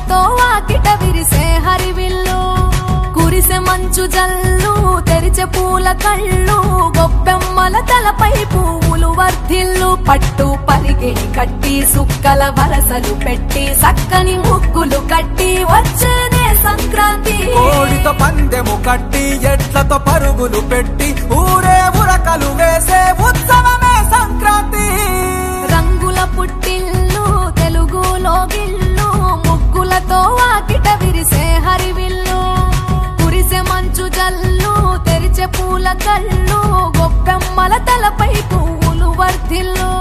ముగ్గులతో వాకిట విరిసే హరివిల్లు కురిసె మంచు జల్లు తెరిచే పూల కళ్ళు గొప్పెమ్మల తలపై పువ్వులు వర్ధిల్లు పట్టు పరిగిడి కట్టి సుక్కల వరసలు పెట్టి సక్కని ముగ్గులు కట్టి వచ్చేదే సంక్రాంతి కోడితో పందెము కట్టి ఎట్లతో పరుగులు పెట్టి ఊరే ఉరకలు వేసే ఉత్సవమే సంక్రాంతి రంగుల పుట్టిల్లు తెలుగులో గిల్లు ముగ్గులతో వాకిట విరిసే హరివిల్లు కురిసె మంచు జల్లు తెరిచే పూల కళ్ళు గొప్పెమ్మల తలపై పువ్వులు వర్ధిల్లు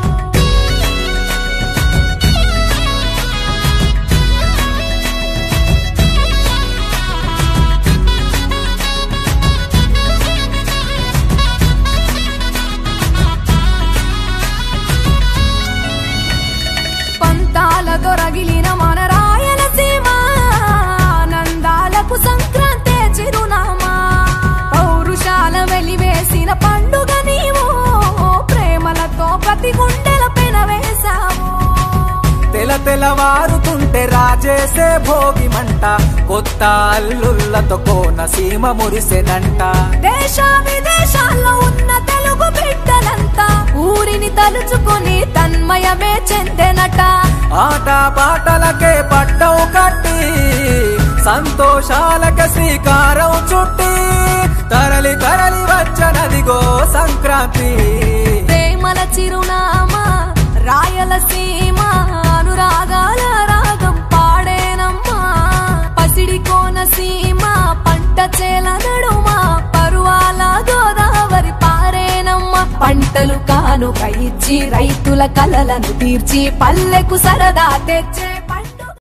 పంతాల దొరగిలిన మన రాయలసీమ ఆనందాలకు సంక్రాంతే చిరునామా పౌరుషాల వెలివేసిన పండుగ నీవు ప్రేమలతో ప్రతి గుండెల పెన వేశావు తెల తెలవారుతుంటే రాజేసే భోగి మంట కొత్త అల్లుళ్ళతో కోన సీమ మురిసెనంట దేశ విదేశాల్లో ఉన్న తెలుగు బిడ్డలంతా ఊరిని తలుచుకుని తన్మయమే చెందెనట ఆట పాటలకే పట్టం కట్టి సంతోషాలకే శ్రీకారం చుట్టి తరలి తరలి వచ్చనదిగో సంక్రాంతి ప్రేమల చిరునామా రాయలసీమ అనురాగాల రాగం పాడేనమ్మా పసిడి కోనసీమ పంట చేల నడుమ పరువాల గోదావరి పారేనమ్మ పంటలు కానుక ఇచ్చి రైతుల కలలను తీర్చి పల్లెకు సరదా తెచ్చే